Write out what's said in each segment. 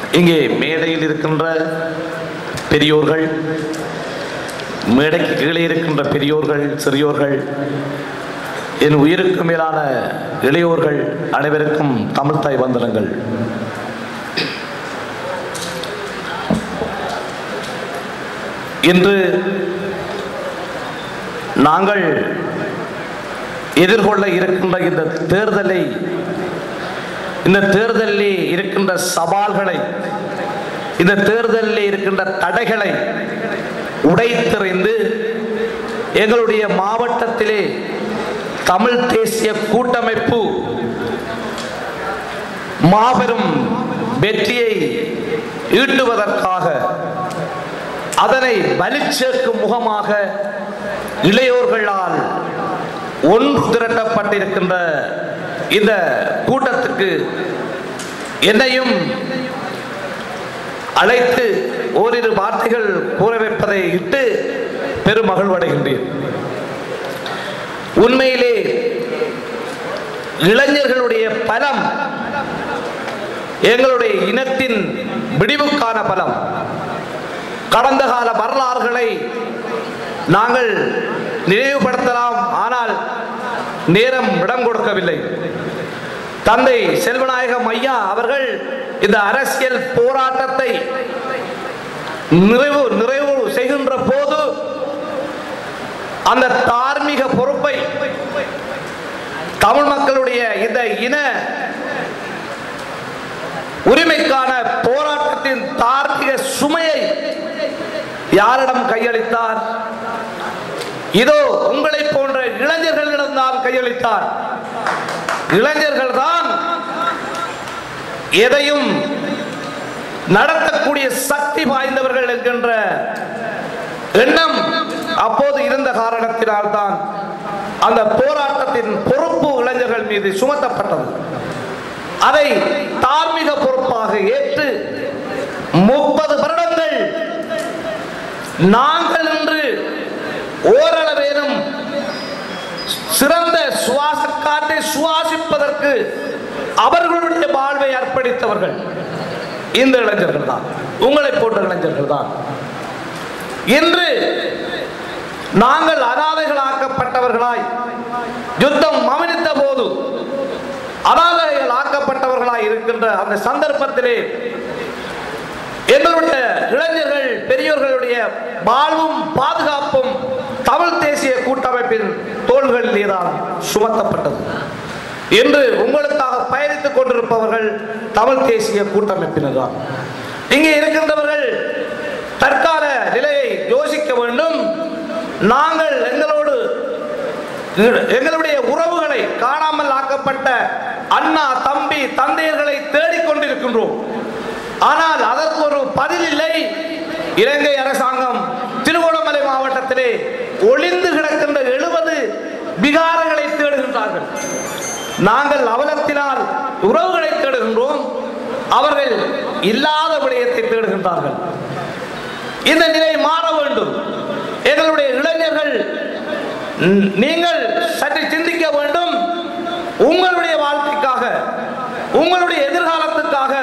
இங்கே மேடையில் இருக்கின்ற பெரியோர்கள் மேடைக்கு கீழே இருக்கின்ற பெரியோர்கள் சிறியோர்கள் என் உயிருக்கு மேலான இளையோர்கள் அனைவருக்கும் தமிழ்தாய் வந்தனங்கள் இன்று நாங்கள் எதிர்கொள்ள இருக்கின்ற இந்த தேர்தலை இந்த தேர்தலில் இருக்கின்ற சவால்களை இந்த தேர்தலில் இருக்கின்ற தடைகளை உடைத்தெறிந்து எங்களுடைய மாவட்டத்திலே தமிழ் தேசிய கூட்டமைப்பு மாபெரும் வெற்றியை ஈட்டுவதற்காக அதனை வலிச்சேர்க்கும் முகமாக இளையோர்களால் ஒன்று திரட்டப்பட்டிருக்கின்ற இந்த கூட்டத்துக்கு என்னையும் அழைத்து ஓரிரு வார்த்தைகள் கூற வைப்பதை இட்டு பெருமகிழ்வடைகின்றேன் உண்மையிலே இளைஞர்களுடைய பலம் எங்களுடைய இனத்தின் விடிவுக்கான பலம் கடந்த கால வரலாறுகளை நாங்கள் நினைவுபடுத்தலாம் ஆனால் நேரம் இடம் கொடுக்கவில்லை தந்தை செல்வநாயகம் ஐயா அவர்கள் இந்த அரசியல் போராட்டத்தை நிறைவு நிறைவு செய்கின்ற போது அந்த தார்மீக பொறுப்பை தமிழ் மக்களுடைய இந்த இன உரிமைக்கான போராட்டத்தின் தார்மீக சுமையை யாரிடம் கையளித்தார் இதோ உங்களை போன்ற இளைஞர்களிடம் தான் கையளித்தார் இளைஞர்கள் தான் எதையும் நடத்தக்கூடிய சக்தி வாய்ந்தவர்கள் என்கின்ற எண்ணம் அப்போது இருந்த காரணத்தினால் தான் அந்த போராட்டத்தின் பொறுப்பு இளைஞர்கள் மீது சுமத்தப்பட்டது அதை தார்மீக பொறுப்பாக ஏற்று முப்பது வருடங்கள் நாங்கள் இன்று ஓரளவேனும் சிறந்த சுவாச காற்றை சுவாசிப்பதற்கு அவர்களுடைய வாழ்வை அர்ப்பணித்தவர்கள் இந்த இளைஞர்கள் தான் உங்களை போன்ற இளைஞர்கள் தான் இன்று நாங்கள் அனாதைகளாக்கப்பட்டவர்களாய் யுத்தம் மமினித்த போது அனாதைகள் ஆக்கப்பட்டவர்களாய் இருக்கின்ற அந்த சந்தர்ப்பத்திலே எங்களுடைய இளைஞர்கள் பெரியோர்களுடைய வாழ்வும் பாதுகாப்பும் தமிழ் தேசிய கூட்டமைப்பின் தோள்களிலே தான் சுமத்தப்பட்டது என்று உங்களுக்காக பயணித்துக் கொண்டிருப்பவர்கள் தமிழ் தேசிய கூட்டமைப்பினர் தான் இங்கே இருக்கின்றவர்கள் தற்கால நிலையை யோசிக்க வேண்டும் நாங்கள் எங்களோடு எங்களுடைய உறவுகளை காணாமல் ஆக்கப்பட்ட அண்ணா தம்பி தந்தையர்களை தேடிக்கொண்டிருக்கின்றோம் ஆனால் அதற்கு ஒரு பதில் இல்லை இலங்கை அரசாங்கம் திருகோணமலை மாவட்டத்திலே ஒளிந்து கிடக்கின்ற எழுபது விகாரங்களை தேடுகின்றார்கள் நாங்கள் அவலத்தினால் உறவுகளை தேடுகின்றோம் அவர்கள் இல்லாத விடயத்தை தேடுகின்றார்கள் இந்த நிலை மாற வேண்டும் எங்களுடைய இளைஞர்கள் ம், நீங்கள் சற்று சிந்திக்க வேண்டும் உங்களுடைய வாழ்க்கைக்காக உங்களுடைய எதிர்காலத்துக்காக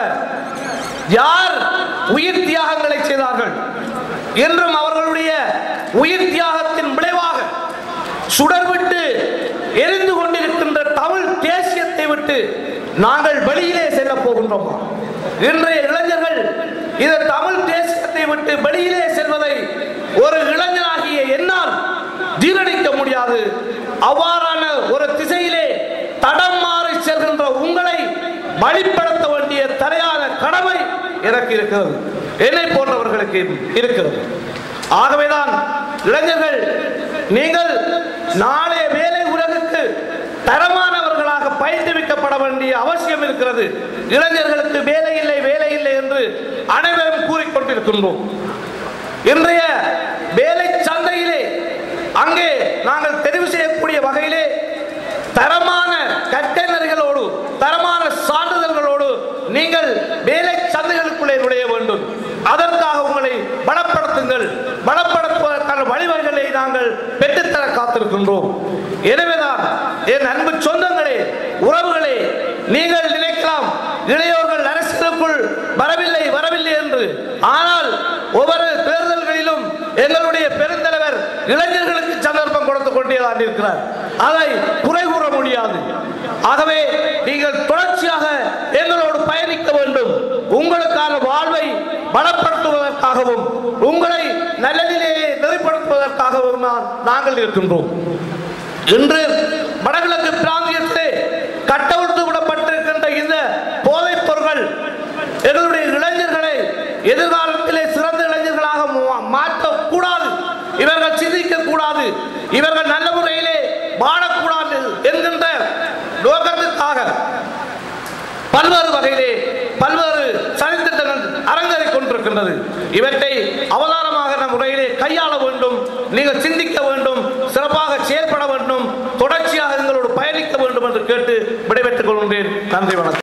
யார் உயிர் தியாகங்களை செய்தார்கள் என்றும் அவர்களுடைய உயிர் தியாகத்தின் விளைவாக சுடர்விட்டு எரிந்து கொண்டிருக்கின்ற தமிழ் தேசியத்தை விட்டு நாங்கள் வெளியிலே செல்ல போகின்றோமா இன்றைய இளைஞர்கள் இந்த தமிழ் தேசியத்தை விட்டு வெளியிலே செல்வதை ஒரு இளைஞனாகிய என்னால் ஜீரணிக்க முடியாது அவ்வாறான ஒரு திசையிலே தடம் மாறி செல்கின்ற உங்களை வழிப்படுத்த வேண்டிய தலையான கடமை எனக்கு இருக்கிறது என்னை போன்றவர்களுக்கு இருக்கிறது ஆகவேதான் இளைஞர்கள் நீங்கள் நாளைய வேலை உலகுக்கு தரமானவர்களாக பயிற்றுவிக்கப்பட வேண்டிய அவசியம் இருக்கிறது இளைஞர்களுக்கு வேலை இல்லை வேலை இல்லை என்று அனைவரும் கூறிக்கொண்டிருக்கின்றோம் இன்றைய வேலை சந்தையிலே அங்கே நாங்கள் தெரிவு செய்யக்கூடிய வகையிலே தரமான கட்டணர்களோடு தரமான சான்றிதழ்களோடு நீங்கள் வேலை சந்தைகளுக்குள்ளே நுழைய வேண்டும் அதற்காக உங்களை பலப்படுத்துங்கள் பலப்படுத்துவதற்கான வழிவகைகளை நாங்கள் பெற்றுத்தர காத்திருக்கின்றோம் எனவேதான் என் அன்பு சொந்தங்களே உறவுகளே நீங்கள் நினைக்கலாம் இளையோர்கள் அரசியலுக்குள் வரவில்லை என்று ஆனால் ஒவ்வொரு தேர்தல்களிலும் எங்களுடைய பெருந்தலைவர் இளைஞர்களுக்கு சந்தர்ப்பம் கொடுத்து கொண்டே தான் இருக்கிறார் அதை குறை கூற முடியாது ஆகவே நீங்கள் தொடர்ச்சியாக எங்களோடு பயணிக்க வேண்டும் உங்களுக்கான வாழ்வை பலப்படுத்துவதற்காகவும் உங்களை நல்லதிலேயே நெறிப்படுத்துவதற்காகவும் நான் நாங்கள் இருக்கின்றோம் இன்று வடகிழக்கு பிராந்தியத்திலே கட்டவிழ்த்து விடப்பட்டிருக்கின்ற இந்த போதைப் பொருட்கள் எங்களுடைய இளைஞர்களை எதிர்காலத்திலே சிறந்த இளைஞர்களாக மா- மாற்றக்கூடாது இவர்கள் சிந்திக்க கூடாது இவர்கள் நல்ல முறையிலே வாழக்கூடாது என்கின்ற நோக்கத்துக்காக பல்வேறு வகையிலே பல்வேறு சதித்திட்டங்கள் அரங்கேறிக் கொண்டிருக்கின்றது இவற்றை அவதானமாக முறையிலே கையாள வேண்டும் நீங்கள் சிந்திக்க வேண்டும் சிறப்பாக செயல்பட வேண்டும் தொடர்ச்சியாக எங்களோடு பயணிக்க வேண்டும் என்று கேட்டு விடைபெற்றுக் கொள்கின்றேன் நன்றி வணக்கம்